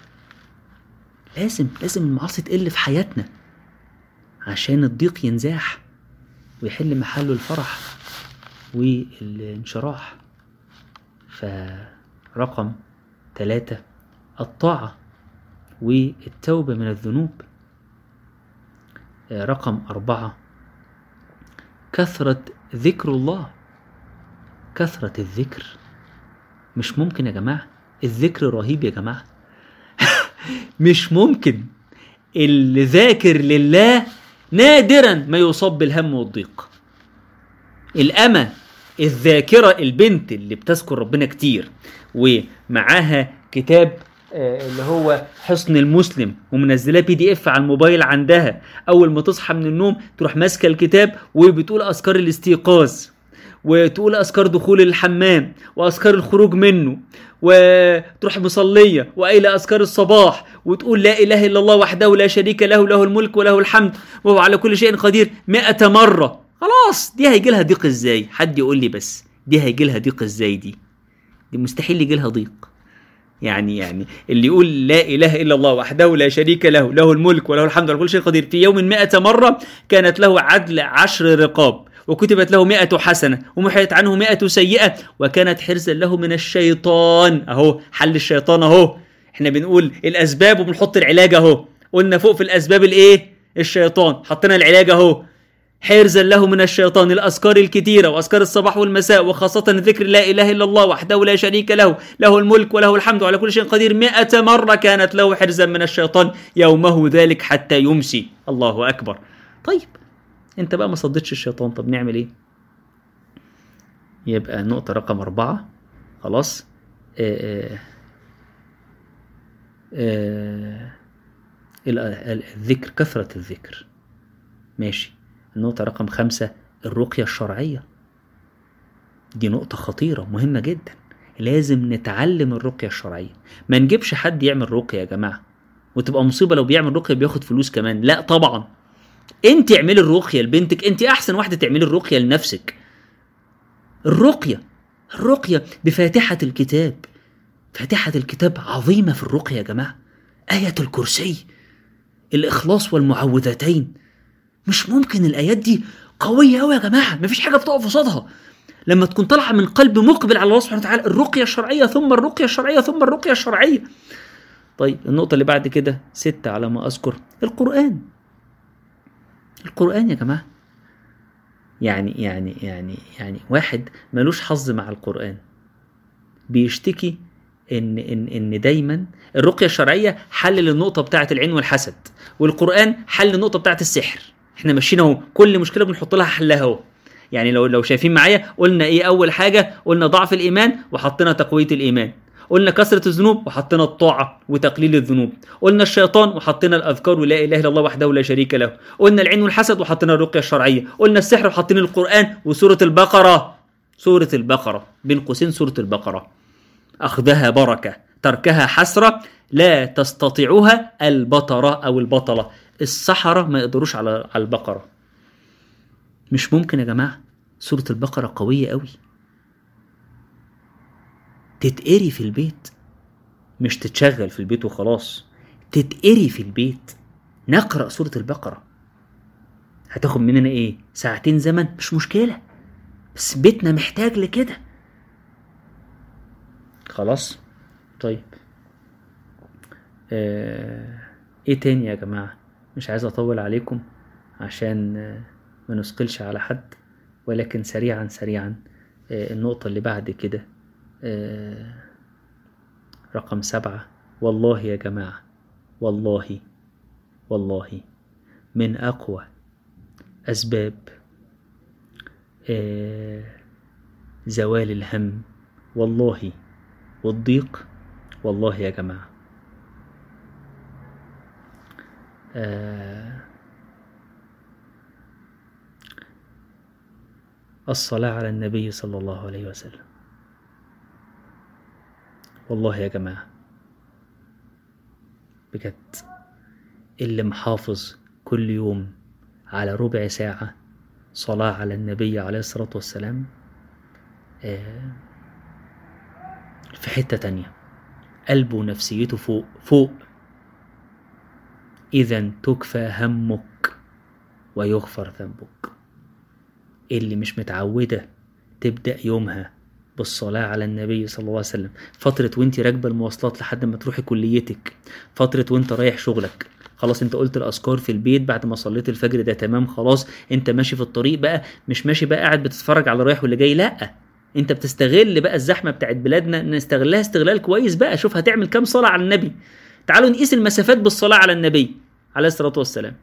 لازم لازم المعاصي تقل في حياتنا عشان الضيق ينزاح ويحل محله الفرح والانشراح فرقم ثلاثة الطاعة والتوبة من الذنوب آه، رقم أربعة كثرة ذكر الله كثرة الذكر مش ممكن يا جماعة الذكر رهيب يا جماعة مش ممكن اللي ذاكر لله نادرا ما يصاب بالهم والضيق الأمة الذاكرة البنت اللي بتذكر ربنا كتير ومعاها كتاب آه، اللي هو حصن المسلم ومنزلاه بي دي اف على الموبايل عندها اول ما تصحى من النوم تروح ماسكه الكتاب وبتقول اذكار الاستيقاظ وتقول اذكار دخول الحمام واذكار الخروج منه وتروح مصليه وقايله اذكار الصباح وتقول لا اله الا الله وحده لا شريك له له الملك وله الحمد وهو على كل شيء قدير مئة مره خلاص دي هيجي لها ضيق ازاي حد يقول لي بس دي هيجي لها ضيق ازاي دي دي مستحيل يجي لها ضيق يعني يعني اللي يقول لا اله الا الله وحده لا شريك له له الملك وله الحمد على كل شيء قدير في يوم مئة مرة كانت له عدل عشر رقاب وكتبت له مئة حسنة ومحيت عنه مئة سيئة وكانت حرزا له من الشيطان اهو حل الشيطان اهو احنا بنقول الاسباب وبنحط العلاج اهو قلنا فوق في الاسباب الايه الشيطان حطينا العلاج اهو حرزا له من الشيطان الأذكار الكثيرة وأذكار الصباح والمساء وخاصة ذكر لا إله إلا الله وحده لا شريك له له الملك وله الحمد على كل شيء قدير مئة مرة كانت له حرزا من الشيطان يومه ذلك حتى يمسي الله أكبر طيب أنت بقى ما صدتش الشيطان طب نعمل إيه يبقى نقطة رقم أربعة خلاص آه آه آه ال- ال- الذكر كثرة الذكر ماشي النقطة رقم خمسة الرقية الشرعية دي نقطة خطيرة مهمة جدا لازم نتعلم الرقية الشرعية ما نجيبش حد يعمل رقية يا جماعة وتبقى مصيبة لو بيعمل رقية بياخد فلوس كمان لا طبعا انت اعملي الرقية لبنتك انت احسن واحدة تعملي الرقية لنفسك الرقية الرقية بفاتحة الكتاب فاتحة الكتاب عظيمة في الرقية يا جماعة آية الكرسي الإخلاص والمعوذتين مش ممكن الايات دي قويه قوي يا جماعه مفيش حاجه بتقف قصادها لما تكون طالعه من قلب مقبل على الله سبحانه وتعالى الرقيه الشرعيه ثم الرقيه الشرعيه ثم الرقيه الشرعيه طيب النقطه اللي بعد كده ستة على ما اذكر القران القران يا جماعه يعني يعني يعني يعني واحد ملوش حظ مع القران بيشتكي ان ان ان دايما الرقيه الشرعيه حل للنقطه بتاعه العين والحسد والقران حل النقطه بتاعه السحر احنا ماشيين اهو كل مشكله بنحط لها حلها اهو يعني لو لو شايفين معايا قلنا ايه اول حاجه قلنا ضعف الايمان وحطينا تقويه الايمان قلنا كثرة الذنوب وحطينا الطاعة وتقليل الذنوب قلنا الشيطان وحطينا الأذكار ولا إله إلا الله وحده لا شريك له قلنا العين والحسد وحطينا الرقية الشرعية قلنا السحر وحطينا القرآن وسورة البقرة سورة البقرة بين قوسين سورة البقرة أخذها بركة تركها حسرة لا تستطيعها البطرة أو البطلة السحرة ما يقدروش على على البقرة مش ممكن يا جماعة سورة البقرة قوية قوي تتقري في البيت مش تتشغل في البيت وخلاص تتقري في البيت نقرأ سورة البقرة هتاخد مننا ايه ساعتين زمن مش مشكلة بس بيتنا محتاج لكده خلاص طيب آه... ايه تاني يا جماعة مش عايز اطول عليكم عشان آه، ما نثقلش على حد ولكن سريعا سريعا آه، النقطة اللي بعد كده آه، رقم سبعة والله يا جماعة والله والله من أقوى أسباب آه، زوال الهم والله والضيق والله يا جماعة آه، الصلاة على النبي صلى الله عليه وسلم والله يا جماعة بجد اللي محافظ كل يوم على ربع ساعة صلاة على النبي عليه الصلاة والسلام آه، في حتة تانية قلبه ونفسيته فوق فوق إذا تكفى همك ويغفر ذنبك اللي مش متعودة تبدأ يومها بالصلاة على النبي صلى الله عليه وسلم فترة وانت راكبة المواصلات لحد ما تروحي كليتك فترة وانت رايح شغلك خلاص انت قلت الاذكار في البيت بعد ما صليت الفجر ده تمام خلاص انت ماشي في الطريق بقى مش ماشي بقى قاعد بتتفرج على رايح واللي جاي لا انت بتستغل بقى الزحمه بتاعت بلادنا نستغلها استغلال كويس بقى شوف هتعمل كام صلاه على النبي تعالوا نقيس المسافات بالصلاه على النبي عليه الصلاه والسلام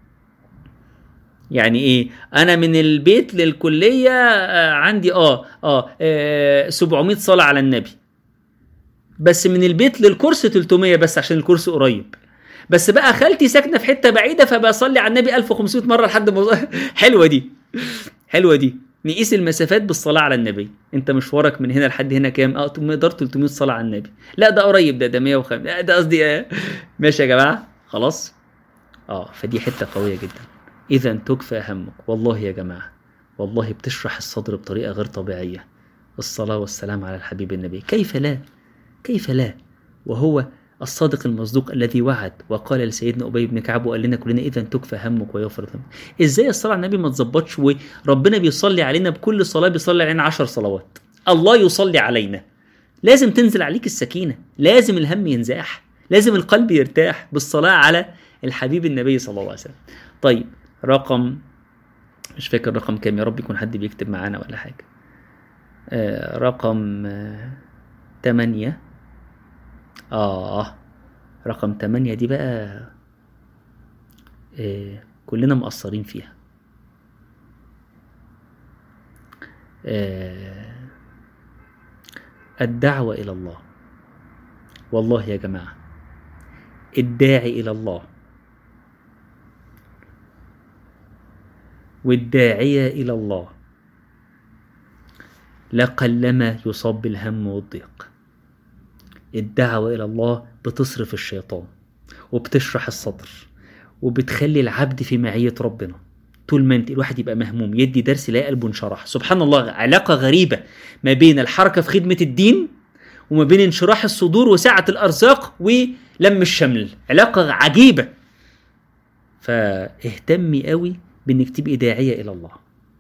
يعني ايه انا من البيت للكليه آه، عندي اه اه, آه 700 صلاه على النبي بس من البيت للكورس 300 بس عشان الكورس قريب بس بقى خالتي ساكنه في حته بعيده فبصلي على النبي 1500 مره لحد ما حلوه دي حلوه دي نقيس المسافات بالصلاه على النبي انت مشوارك من هنا لحد هنا كام اه مقدار 300 صلاه على النبي لا ده قريب ده ده 105 لا، ده قصدي آه. ماشي يا جماعه خلاص اه فدي حته قويه جدا اذا تكفى همك والله يا جماعه والله بتشرح الصدر بطريقه غير طبيعيه الصلاه والسلام على الحبيب النبي كيف لا كيف لا وهو الصادق المصدوق الذي وعد وقال لسيدنا ابي بن كعب وقال لنا كلنا اذا تكفى همك ويغفر ذنبك ازاي الصلاه على النبي ما تظبطش وربنا بيصلي علينا بكل صلاه بيصلي علينا عشر صلوات الله يصلي علينا لازم تنزل عليك السكينه لازم الهم ينزاح لازم القلب يرتاح بالصلاه على الحبيب النبي صلى الله عليه وسلم طيب رقم مش فاكر رقم كام يا رب يكون حد بيكتب معانا ولا حاجه آه رقم آه تمانية آه رقم تمانية دي بقى آه كلنا مقصرين فيها آه الدعوة إلى الله والله يا جماعة الداعي إلى الله والداعية إلى الله لقلما يصاب بالهم والضيق الدعوة إلى الله بتصرف الشيطان وبتشرح الصدر وبتخلي العبد في معية ربنا طول ما انت الواحد يبقى مهموم يدي درس يلاقي قلبه انشرح سبحان الله علاقة غريبة ما بين الحركة في خدمة الدين وما بين انشراح الصدور وسعة الأرزاق ولم الشمل علاقة عجيبة فاهتمي قوي بانك تبقي داعية إلى الله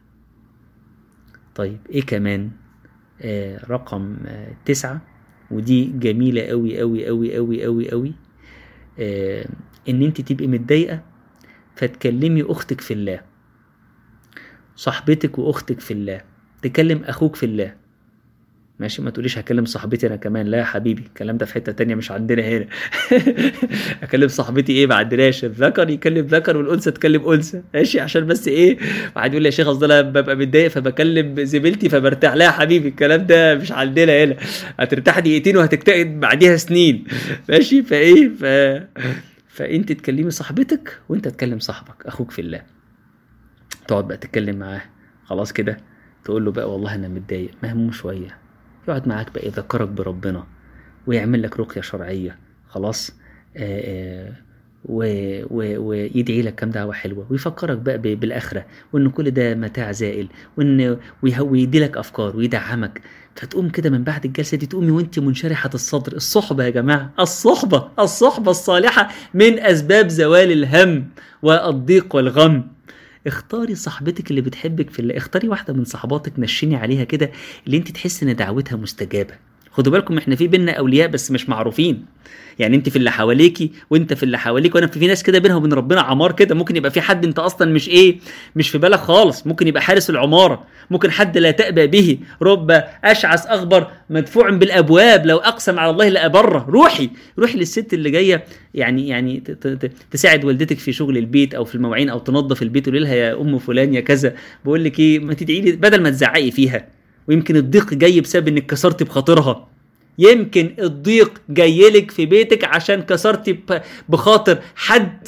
طيب ايه كمان آه رقم آه تسعة ودي جميلة قوي قوي قوي قوي قوي قوي آه ان انت تبقي متضايقة فتكلمي اختك في الله صاحبتك واختك في الله تكلم اخوك في الله ماشي ما تقوليش هكلم صاحبتي انا كمان لا يا حبيبي الكلام ده في حته تانية مش عندنا هنا اكلم صاحبتي ايه ما عندناش الذكر يكلم ذكر والانثى تكلم انثى ماشي عشان بس ايه واحد يقول لي يا شيخ اصل انا ببقى متضايق فبكلم زميلتي فبرتاح لا يا حبيبي الكلام ده مش عندنا هنا هترتاح دقيقتين وهتكتئب بعديها سنين ماشي فايه ف فانت تكلمي صاحبتك وانت تكلم صاحبك اخوك في الله تقعد بقى تتكلم معاه خلاص كده تقول له بقى والله انا متضايق مهموم شويه يقعد معاك بقى يذكرك بربنا ويعمل لك رقيه شرعيه خلاص آآ آآ و... و... ويدعي لك كام دعوه حلوه ويفكرك بقى ب... بالاخره وان كل ده متاع زائل وان ويدي لك افكار ويدعمك فتقوم كده من بعد الجلسه دي تقومي وانت منشرحه الصدر الصحبه يا جماعه الصحبه الصحبه الصالحه من اسباب زوال الهم والضيق والغم اختاري صاحبتك اللي بتحبك في الله اختاري واحده من صحباتك نشيني عليها كده اللي انت تحس ان دعوتها مستجابه خدوا بالكم احنا في بينا اولياء بس مش معروفين يعني انت في اللي حواليكي وانت في اللي حواليك وانا في, في ناس كده بينها وبين ربنا عمار كده ممكن يبقى في حد انت اصلا مش ايه مش في بالك خالص ممكن يبقى حارس العماره ممكن حد لا تأبى به رب اشعث اخبر مدفوع بالابواب لو اقسم على الله لابره روحي روحي للست اللي جايه يعني يعني تساعد والدتك في شغل البيت او في المواعين او تنظف البيت وتقول لها يا ام فلان يا كذا بقول لك ايه ما تدعي لي بدل ما تزعقي فيها ويمكن الضيق جاي بسبب انك كسرتي بخاطرها يمكن الضيق جايلك في بيتك عشان كسرتي بخاطر حد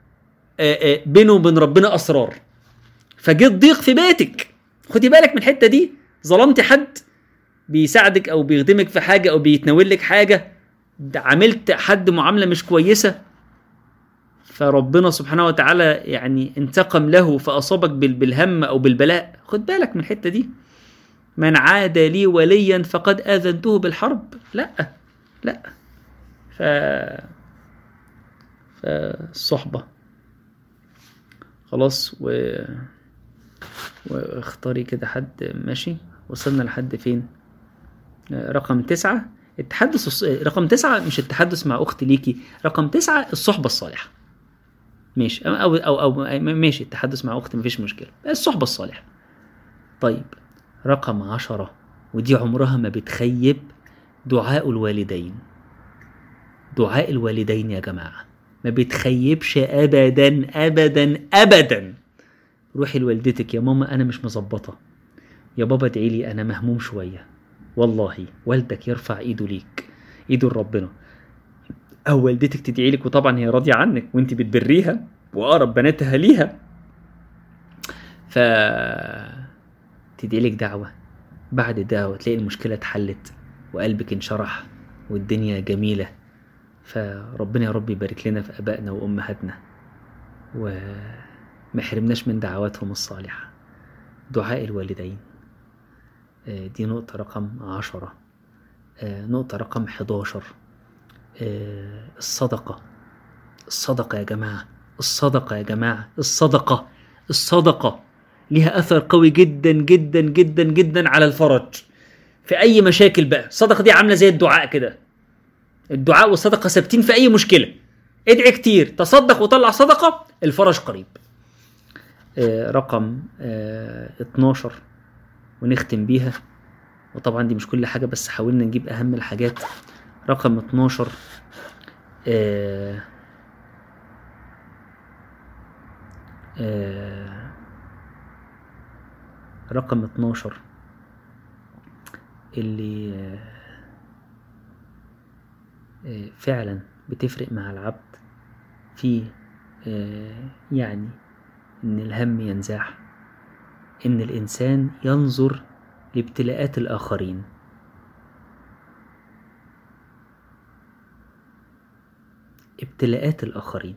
بينه وبين ربنا اسرار فجه الضيق في بيتك خدي بالك من الحته دي ظلمتي حد بيساعدك او بيخدمك في حاجه او بيتناول لك حاجه عملت حد معامله مش كويسه فربنا سبحانه وتعالى يعني انتقم له فاصابك بالهم او بالبلاء خد بالك من الحته دي من عاد لي وليا فقد آذنته بالحرب لا لا ف فالصحبة خلاص و واختاري كده حد ماشي وصلنا لحد فين رقم تسعة التحدث رقم تسعة مش التحدث مع أخت ليكي رقم تسعة الصحبة الصالحة ماشي أو أو أو ماشي التحدث مع أخت مفيش مشكلة الصحبة الصالحة طيب رقم عشرة ودي عمرها ما بتخيب دعاء الوالدين دعاء الوالدين يا جماعة ما بتخيبش أبدا أبدا أبدا روحي لوالدتك يا ماما أنا مش مظبطة يا بابا ادعي لي أنا مهموم شوية والله والدك يرفع إيده ليك إيده لربنا أو والدتك تدعي لك وطبعا هي راضية عنك وأنت بتبريها وأقرب بناتها ليها ف تدعي لك دعوة بعد الدعوة تلاقي المشكلة اتحلت وقلبك انشرح والدنيا جميلة فربنا يا رب يبارك لنا في آبائنا وأمهاتنا وما يحرمناش من دعواتهم الصالحة دعاء الوالدين دي نقطة رقم عشرة نقطة رقم حداشر الصدقة الصدقة يا جماعة الصدقة يا جماعة الصدقة الصدقة ليها اثر قوي جدا جدا جدا جدا على الفرج في اي مشاكل بقى الصدقه دي عامله زي الدعاء كده الدعاء والصدقه ثابتين في اي مشكله ادعي كتير تصدق وطلع صدقه الفرج قريب آه رقم آه 12 ونختم بيها وطبعا دي مش كل حاجه بس حاولنا نجيب اهم الحاجات رقم 12 آه آه رقم 12 اللي فعلا بتفرق مع العبد في يعني ان الهم ينزاح ان الانسان ينظر لابتلاءات الاخرين ابتلاءات الاخرين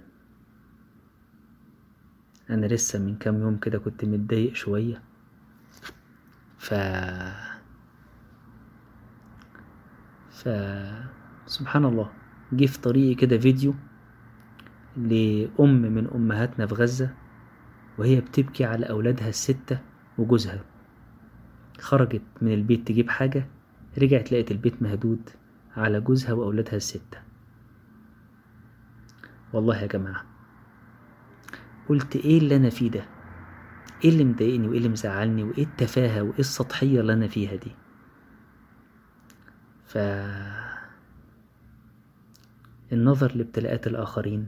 انا لسه من كام يوم كده كنت متضايق شويه ف ف سبحان الله جه في طريقي كده فيديو لأم من أمهاتنا في غزة وهي بتبكي على أولادها الستة وجوزها خرجت من البيت تجيب حاجة رجعت لقيت البيت مهدود على جوزها وأولادها الستة والله يا جماعة قلت ايه اللي انا فيه ده ايه اللي مضايقني وايه اللي مزعلني وايه التفاهة وايه السطحية اللي انا فيها دي ف النظر لابتلاءات الآخرين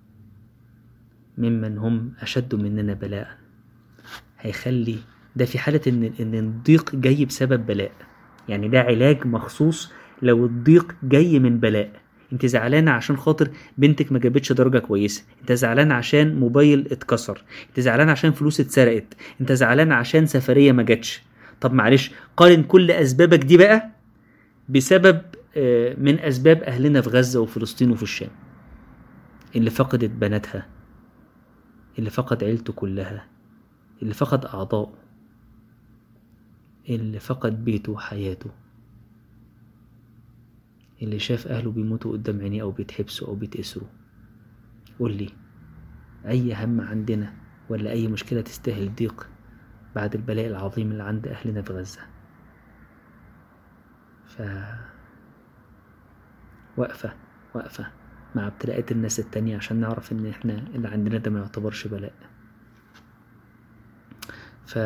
ممن هم أشد مننا بلاء هيخلي ده في حالة إن إن الضيق جاي بسبب بلاء يعني ده علاج مخصوص لو الضيق جاي من بلاء انت زعلانة عشان خاطر بنتك ما جابتش درجة كويسة انت زعلان عشان موبايل اتكسر انت زعلان عشان فلوس اتسرقت انت زعلان عشان سفرية ما جاتش طب معلش قارن كل اسبابك دي بقى بسبب آه، من اسباب اهلنا في غزة وفلسطين وفي الشام اللي فقدت بناتها اللي فقد عيلته كلها اللي فقد اعضائه اللي فقد بيته وحياته اللي شاف أهله بيموتوا قدام عينيه أو بيتحبسوا أو بيتأسروا قول لي أي هم عندنا ولا أي مشكلة تستاهل ضيق بعد البلاء العظيم اللي عند أهلنا في غزة ف وقفة وقفة مع ابتلاءات الناس التانية عشان نعرف إن إحنا اللي عندنا ده ما يعتبرش بلاء ف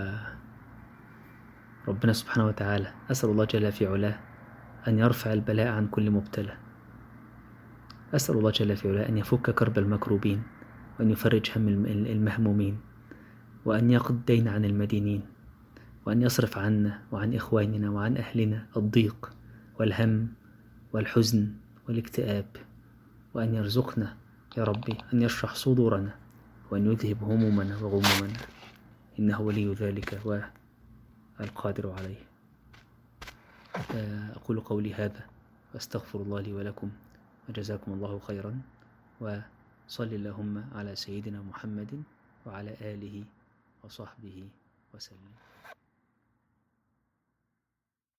ربنا سبحانه وتعالى أسأل الله جل في علاه أن يرفع البلاء عن كل مبتلى أسأل الله جل في علاه أن يفك كرب المكروبين وأن يفرج هم الم- المهمومين وأن يقض الدين عن المدينين وأن يصرف عنا وعن إخواننا وعن أهلنا الضيق والهم والحزن والاكتئاب وأن يرزقنا يا ربي أن يشرح صدورنا وأن يذهب همومنا وغمومنا إنه ولي ذلك والقادر عليه أقول قولي هذا وأستغفر الله لي ولكم وجزاكم الله خيرا وصل اللهم على سيدنا محمد وعلى آله وصحبه وسلم